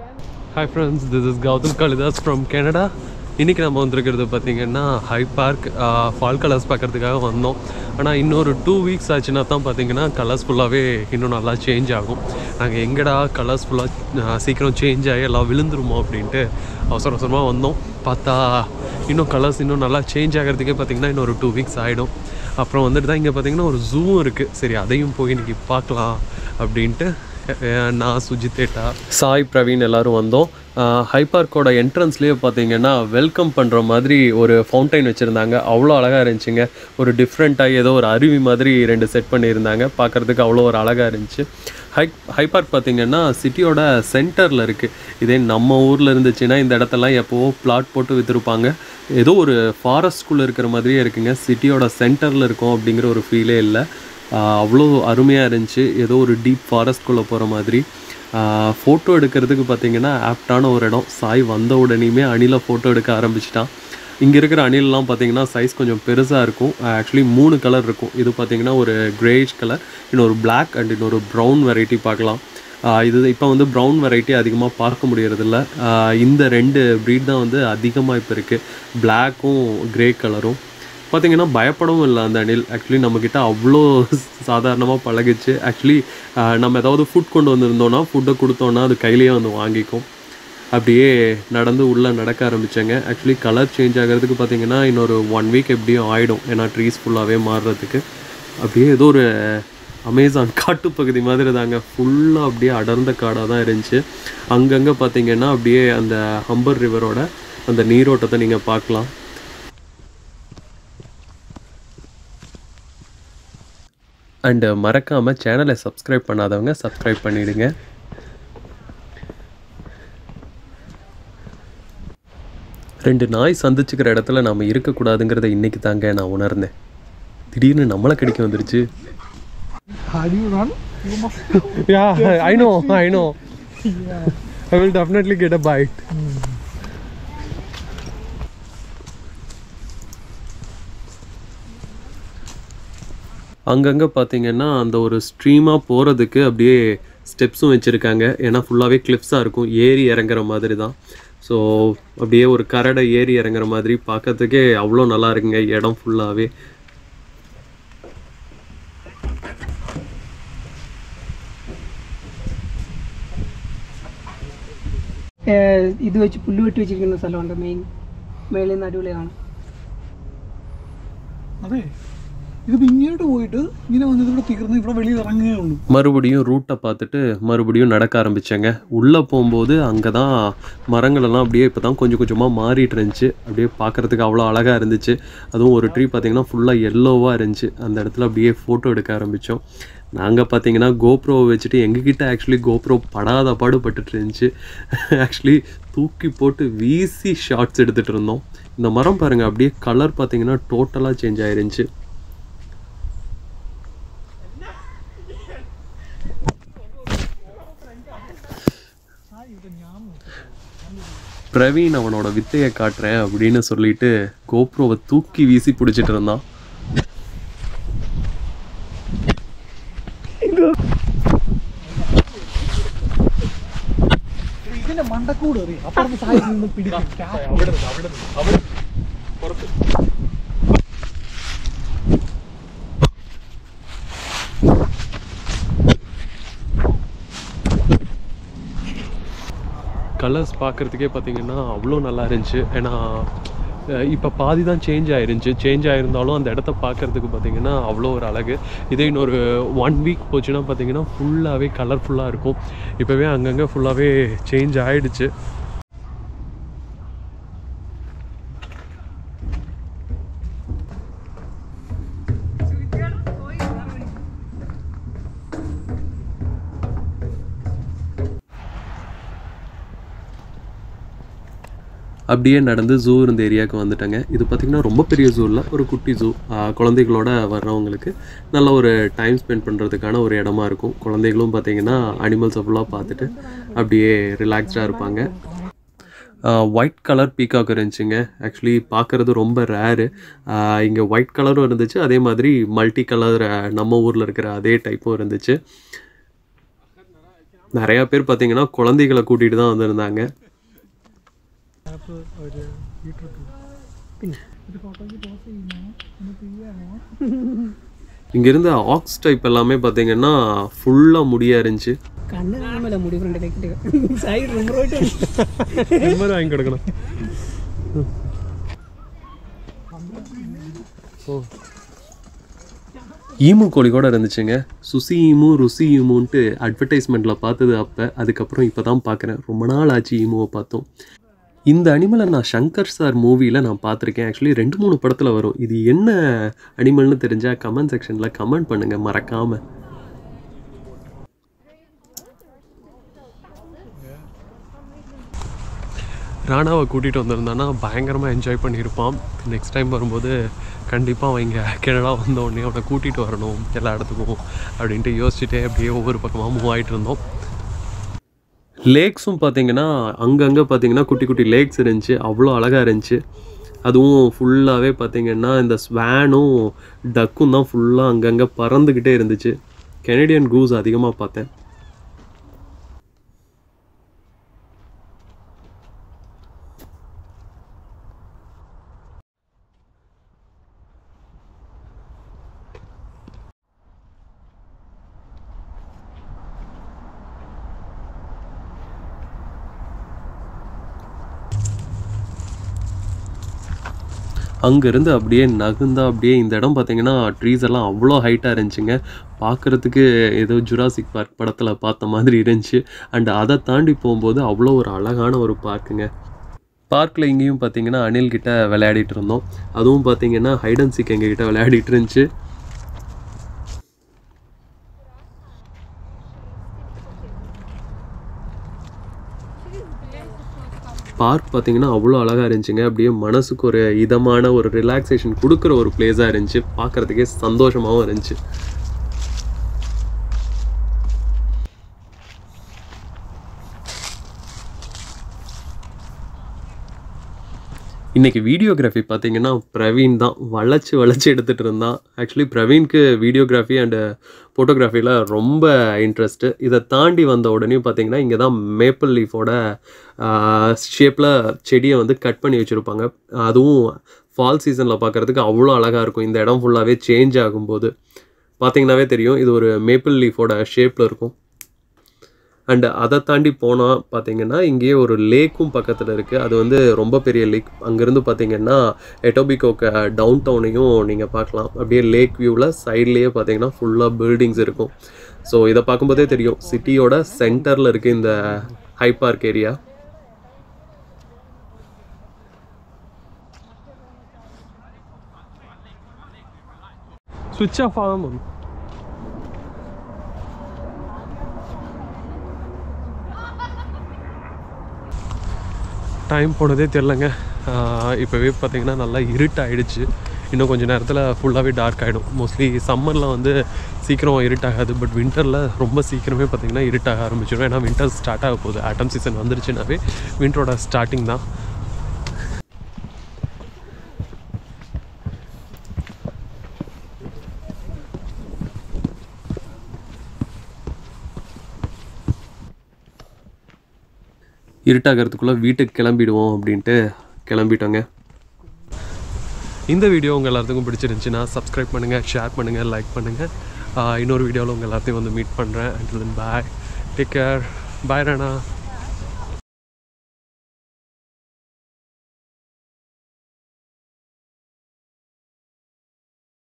Hi friends this is Gautham Kalidas from Canada இன்றைக்கி நம்ம வந்திருக்கிறது பார்த்திங்கன்னா ஹை பார்க் ஃபால் கலர்ஸ் பார்க்குறதுக்காக வந்தோம் ஆனால் இன்னொரு டூ வீக்ஸ் ஆச்சுன்னா தான் பார்த்தீங்கன்னா கலர்ஸ் ஃபுல்லாகவே இன்னும் நல்லா சேஞ்ச் ஆகும் நாங்கள் எங்கடா கலர்ஸ் ஃபுல்லாக சீக்கிரம் சேஞ்ச் ஆகி எல்லாம் விழுந்துருமோ அப்படின்ட்டு அவசர அவசரமாக வந்தோம் பார்த்தா இன்னும் கலர்ஸ் இன்னும் நல்லா சேஞ்ச் ஆகிறதுக்கே பார்த்திங்கன்னா இன்னொரு டூ வீக்ஸ் ஆகிடும் அப்புறம் வந்துட்டு தான் இங்கே பார்த்தீங்கன்னா ஒரு ஜூவும் இருக்குது சரி அதையும் போய் இன்றைக்கி பார்க்கலாம் அப்படின்ட்டு அஹ் நான் சுஜித்தேட்டா சாய் பிரவீன் எல்லாரும் வந்தோம் ஹை பார்க்கோட என்ட்ரன்ஸ்லேயே பார்த்தீங்கன்னா வெல்கம் பண்ணுற மாதிரி ஒரு ஃபவுண்டைன் வச்சுருந்தாங்க அவ்வளோ அழகாக இருந்துச்சுங்க ஒரு டிஃப்ரெண்ட்டாக ஏதோ ஒரு அருவி மாதிரி ரெண்டு செட் பண்ணியிருந்தாங்க பார்க்குறதுக்கு அவ்வளோ ஒரு அழகாக இருந்துச்சு ஹை ஹை பார்க் பார்த்தீங்கன்னா சிட்டியோட சென்டரில் இருக்குது இதே நம்ம ஊரில் இருந்துச்சுன்னா இந்த இடத்தெல்லாம் எப்போவோ பிளாட் போட்டு விற்றுருப்பாங்க ஏதோ ஒரு ஃபாரஸ்ட்குள்ளே இருக்கிற மாதிரியே இருக்குங்க சிட்டியோட சென்டரில் இருக்கும் அப்படிங்கிற ஒரு ஃபீலே இல்லை ஆஹ் அவ்வளோ அருமையாக இருந்துச்சு ஏதோ ஒரு டீப் ஃபாரஸ்ட்குள்ளே போகிற மாதிரி ஃபோட்டோ எடுக்கிறதுக்கு பார்த்தீங்கன்னா ஆப்டான ஒரு இடம் சாய் வந்த உடனேயுமே அணிலை ஃபோட்டோ எடுக்க ஆரம்பிச்சிட்டான் இங்கே இருக்கிற அணிலெலாம் பார்த்தீங்கன்னா சைஸ் கொஞ்சம் பெருசாக இருக்கும் ஆக்சுவலி மூணு கலர் இருக்கும் இது பார்த்தீங்கன்னா ஒரு கிரேஷ் கலர் இன்னொரு Black அண்ட் இன்னொரு ப்ரௌன் வெரைட்டி பார்க்கலாம் ஆஹ் இது இப்போ வந்து ப்ரௌன் வெரைட்டி அதிகமாக பார்க்க முடியறதில்ல ஆஹ் இந்த ரெண்டு ப்ரீட் தான் வந்து அதிகமாக இப்போ இருக்குது பிளாக்கும் கிரே கலரும் பார்த்தீங்கன்னா பயப்படவும் இல்லை அந்த அணில் ஆக்சுவலி நம்மக்கிட்ட அவ்வளோ சாதாரணமாக பழகுச்சு ஆக்சுவலி நம்ம ஏதாவது ஃபுட் கொண்டு வந்திருந்தோன்னா ஃபுட்டை கொடுத்தோன்னா அது கையிலேயே வந்து வாங்கிக்கும் அப்படியே நடந்து உள்ளே நடக்க ஆரம்பித்தேங்க ஆக்சுவலி கலர் சேஞ்ச் ஆகிறதுக்கு பார்த்தீங்கன்னா இன்னொரு ஒன் வீக் எப்படியும் ஆகிடும் ஏன்னா ட்ரீஸ் ஃபுல்லாகவே மாறுறதுக்கு அப்படியே ஏதோ ஒரு அமேசான் காட்டுப்பகுதி மாதிரி தாங்க ஃபுல்லாக அப்படியே அடர்ந்த காடாக தான் இருந்துச்சு அங்கங்கே பார்த்தீங்கன்னா அப்படியே அந்த ஹம்பர் ரிவரோட அந்த நீரோட்டத்தை நீங்கள் பார்க்கலாம் அண்டு மறக்காமல் சேனலை சப்ஸ்கிரைப் பண்ணாதவங்க சப்ஸ்கிரைப் பண்ணிடுங்க ரெண்டு நாய் சந்திச்சுக்கிற இடத்துல நாம் இருக்கக்கூடாதுங்கிறத இன்னைக்கு தாங்க நான் உணர்ந்தேன் திடீர்னு நம்மளை கடிக்க வந்துருச்சு How do you run? You must. Yeah, I know, I know. I will definitely get a bite. அங்கங்கே பார்த்தீங்கன்னா அந்த ஒரு ஸ்ட்ரீமாக போகிறதுக்கு அப்படியே ஸ்டெப்ஸும் வச்சுருக்காங்க ஏன்னா ஃபுல்லாகவே கிளிப்ஸாக இருக்கும் ஏறி இறங்குற மாதிரி தான் ஸோ அப்படியே ஒரு கரடை ஏறி இறங்குற மாதிரி பார்க்கறதுக்கே அவ்வளோ நல்லா இருக்குங்க இடம் ஃபுல்லாகவே ഏഹ് ഇത് വെച്ച് പുല്ല് വെട്ടി വെച്ചിരിക്കുന്ന സ്ഥലമുണ്ട് മെയിൻ മേളിൽ നിന്ന് അടിപൊളി കാണാം അതെ ഇതിപ്പോ ഇങ്ങോട്ട് പോയിട്ട് ഇങ്ങനെ വന്ന് ഇവിടെ തീർന്ന് ഇവിടെ വെളിയിൽ ഇറങ്ങുകയേ ഉള്ളൂ மறுபடியும் ரூட்டை பார்த்துட்டு மறுபடியும் நடக்க ஆரம்பித்தேங்க உள்ளே போகும்போது அங்கே தான் மரங்களெல்லாம் அப்படியே இப்போ தான் கொஞ்சம் கொஞ்சமாக மாறிட்டு இருந்துச்சு அப்படியே பார்க்குறதுக்கு அவ்வளோ அழகாக இருந்துச்சு அதுவும் ஒரு ட்ரீ பார்த்தீங்கன்னா ஃபுல்லாக எல்லோவாக இருந்துச்சு அந்த இடத்துல அப்படியே ஃபோட்டோ எடுக்க ஆரம்பித்தோம் நாங்கள் பார்த்தீங்கன்னா கோப்ரோவை வச்சுட்டு எங்ககிட்ட ஆக்சுவலி கோப்ரோ படாத பாடுபட்டுட்டு இருந்துச்சு ஆக்சுவலி தூக்கி போட்டு வீசி ஷார்ட்ஸ் எடுத்துகிட்டு இருந்தோம் இந்த மரம் பாருங்கள் அப்படியே கலர் பார்த்தீங்கன்னா டோட்டலாக சேஞ்ச் ஆயிருந்துச்சு பிரவீன் அவனோட வித்தையை காட்டுறேன் அப்படின்னு சொல்லிட்டு கோப்ரோவை தூக்கி வீசி பிடிச்சிட்டு இருந்தான் ഇതിന്റെ മണ്ടക്കൂട് അറിയാം അപ്പുറത്തെ സൈഡിൽ നിന്ന് പിടിക്കും கலர்ஸ் பார்க்குறதுக்கே பார்த்தீங்கன்னா அவ்வளோ நல்லா இருந்துச்சு ஏன்னா இப்போ பாதி தான் சேஞ்ச் ஆயிருந்துச்சு சேஞ்ச் ஆயிருந்தாலும் அந்த இடத்த பார்க்கறதுக்கு பார்த்தீங்கன்னா அவ்வளோ ஒரு அழகு இதே இன்னொரு ஒன் வீக் போச்சுன்னா பார்த்தீங்கன்னா ஃபுல்லாகவே கலர்ஃபுல்லாக இருக்கும் இப்போவே அங்கங்கே ஃபுல்லாகவே சேஞ்ச் ஆயிடுச்சு அப்படியே நடந்து ஜூ இருந்த ஏரியாவுக்கு வந்துட்டேங்க இது பார்த்திங்கன்னா ரொம்ப பெரிய ஜூ இல்லை ஒரு குட்டி ஜூ குழந்தைகளோட வர்றவங்களுக்கு நல்ல ஒரு டைம் ஸ்பெண்ட் பண்ணுறதுக்கான ஒரு இடமா இருக்கும் குழந்தைகளும் பார்த்தீங்கன்னா அனிமல்ஸை ஃபுல்லாக பார்த்துட்டு அப்படியே ரிலாக்ஸ்டாக இருப்பாங்க ஒயிட் கலர் பீகாக் இருந்துச்சுங்க ஆக்சுவலி பார்க்குறது ரொம்ப ரேரு இங்கே ஒயிட் கலரும் இருந்துச்சு அதே மாதிரி மல்டி கலர் நம்ம ஊரில் இருக்கிற அதே டைப்பும் இருந்துச்சு நிறையா பேர் பார்த்தீங்கன்னா குழந்தைகளை கூட்டிகிட்டு தான் வந்திருந்தாங்க പിന്നെ ഒരു ഫോട്ടോയ്ക്ക് പോസ് ചെയ്യുമോ ഒന്ന് ചെയ്യാമോ இங்கேருந்து ஆக்ஸ் டைப் எல்லாமே பார்த்தீங்கன்னா ஃபுல்லாக முடியாக இருந்துச்சு കണ്ണ് കാണുമല്ലോ മുടി ഫ്രണ്ടിലേക്ക് സൈഡ് റിമോട്ട് வாங்கி கொடுக்கணும் ஈமு கோழி கூட இருந்துச்சுங்க சுசி ஈமு ருசி ஈமுன்ட்டு அட்வர்டைஸ்மெண்ட்டில் பார்த்தது அப்போ அதுக்கப்புறம் இப்போ தான் பார்க்குறேன் ரொம்ப நாள் ஆச்சு ஈமுவை பார்த்தோம் இந்த அனிமலை நான் சங்கர் சார் மூவியில் நான் பார்த்துருக்கேன் ஆக்சுவலி ரெண்டு மூணு படத்தில் வரும் இது என்ன அனிமல்னு தெரிஞ்சால் கமெண்ட் செக்ஷனில் கமெண்ட் பண்ணுங்கள் மறக்காமல் ராணாவை கூட்டிகிட்டு வந்திருந்தானா பயங்கரமாக என்ஜாய் பண்ணியிருப்பான் நெக்ஸ்ட் டைம் வரும்போது கண்டிப்பாக அவன் இங்கே கனடா வந்த உடனே அவனை கூட்டிகிட்டு வரணும் எல்லா இடத்துக்கும் அப்படின்ட்டு யோசிச்சுட்டே அப்படியே ஒவ்வொரு பக்கமாக மூவ் ஆகிட்டு இருந்தோம் லேக்ஸும் பார்த்தீங்கன்னா அங்கங்கே பார்த்தீங்கன்னா குட்டி குட்டி லேக்ஸ் இருந்துச்சு அவ்வளோ அழகாக இருந்துச்சு அதுவும் ஃபுல்லாகவே பார்த்தீங்கன்னா இந்த ஸ்வேனும் டக்கும் தான் ஃபுல்லாக அங்கங்கே பறந்துக்கிட்டே இருந்துச்சு கெனடியன் கூஸ் அதிகமாக பார்த்தேன் அங்கேருந்து அப்படியே நகுந்தா அப்படியே இந்த இடம் பார்த்தீங்கன்னா ட்ரீஸ் எல்லாம் அவ்வளோ ஹைட்டாக இருந்துச்சுங்க பார்க்குறதுக்கு ஏதோ ஜுராசிக் பார்க் படத்தில் பார்த்த மாதிரி இருந்துச்சு அண்ட் அதை தாண்டி போகும்போது அவ்வளோ ஒரு அழகான ஒரு பார்க்குங்க பார்க்கில் இங்கேயும் பார்த்தீங்கன்னா அனில் கிட்ட விளையாடிட்டு இருந்தோம் அதுவும் பார்த்தீங்கன்னா ஹைடன் சீக் எங்ககிட்ட விளையாடிட்டு இருந்துச்சு பார்க் பார்த்தீங்கன்னா அவ்வளோ அழகாக இருந்துச்சுங்க அப்படியே மனசுக்கு ஒரு இதமான ஒரு ரிலாக்ஸேஷன் கொடுக்குற ஒரு பிளேஸாக இருந்துச்சு பார்க்குறதுக்கே சந்தோஷமாகவும் இருந்துச்சு இன்னைக்கு வீடியோகிராஃபி பார்த்தீங்கன்னா பிரவீன் தான் வளைச்சு வளைச்சு எடுத்துகிட்டு இருந்தான் ஆக்சுவலி பிரவீனுக்கு வீடியோகிராஃபி அண்டு ஃபோட்டோகிராஃபியில் ரொம்ப இன்ட்ரெஸ்ட்டு இதை தாண்டி வந்த உடனே பார்த்தீங்கன்னா இங்கே தான் மேப்பிள் லீஃபோட ஷேப்பில் செடியை வந்து கட் பண்ணி வச்சுருப்பாங்க அதுவும் ஃபால் சீசனில் பார்க்குறதுக்கு அவ்வளோ அழகாக இருக்கும் இந்த இடம் ஃபுல்லாகவே சேஞ்ச் ஆகும்போது பார்த்தீங்கன்னாவே தெரியும் இது ஒரு மேப்பிள் லீஃபோட ஷேப்பில் இருக்கும் அண்ட் அதை தாண்டி போனால் பார்த்தீங்கன்னா இங்கேயே ஒரு லேக்கும் பக்கத்தில் இருக்குது அது வந்து ரொம்ப பெரிய லேக் அங்கேருந்து பார்த்தீங்கன்னா எட்டோபிகோக்க டவுன் டவுனையும் நீங்கள் பார்க்கலாம் அப்படியே லேக் வியூவில் சைட்லேயே பார்த்தீங்கன்னா ஃபுல்லாக பில்டிங்ஸ் இருக்கும் ஸோ இதை பார்க்கும்போதே தெரியும் சிட்டியோட சென்டரில் இருக்குது இந்த ஹை பார்க் ஏரியா சுவிட்ச் ஆஃப் ஆகும் டைம் போனதே தெரிலங்க இப்போவே பார்த்தீங்கன்னா நல்லா இருட்டாயிடுச்சு இன்னும் கொஞ்சம் நேரத்தில் ஃபுல்லாகவே டார்க் ஆகிடும் மோஸ்ட்லி சம்மரில் வந்து சீக்கிரம் இருட்டாகாது பட் வின்டரில் ரொம்ப சீக்கிரமே பார்த்தீங்கன்னா இருட்டாக ஆரம்பிச்சிடும் ஏன்னா வின்டர் ஸ்டார்ட் ஆக போகுது ஆட்டம் சீசன் வந்துருச்சுனாவே வின்டரோட ஸ்டார்டிங் தான் இருட்டாகிறதுக்குள்ளே வீட்டுக்கு கிளம்பிடுவோம் அப்படின்ட்டு கிளம்பிட்டோங்க இந்த வீடியோ உங்கள் எல்லாத்துக்கும் பிடிச்சிருந்துச்சுன்னா சப்ஸ்கிரைப் பண்ணுங்கள் ஷேர் பண்ணுங்கள் லைக் பண்ணுங்கள் இன்னொரு வீடியோவில் உங்கள் எல்லாத்தையும் வந்து மீட் பண்ணுறேன் and bye take care bye Rana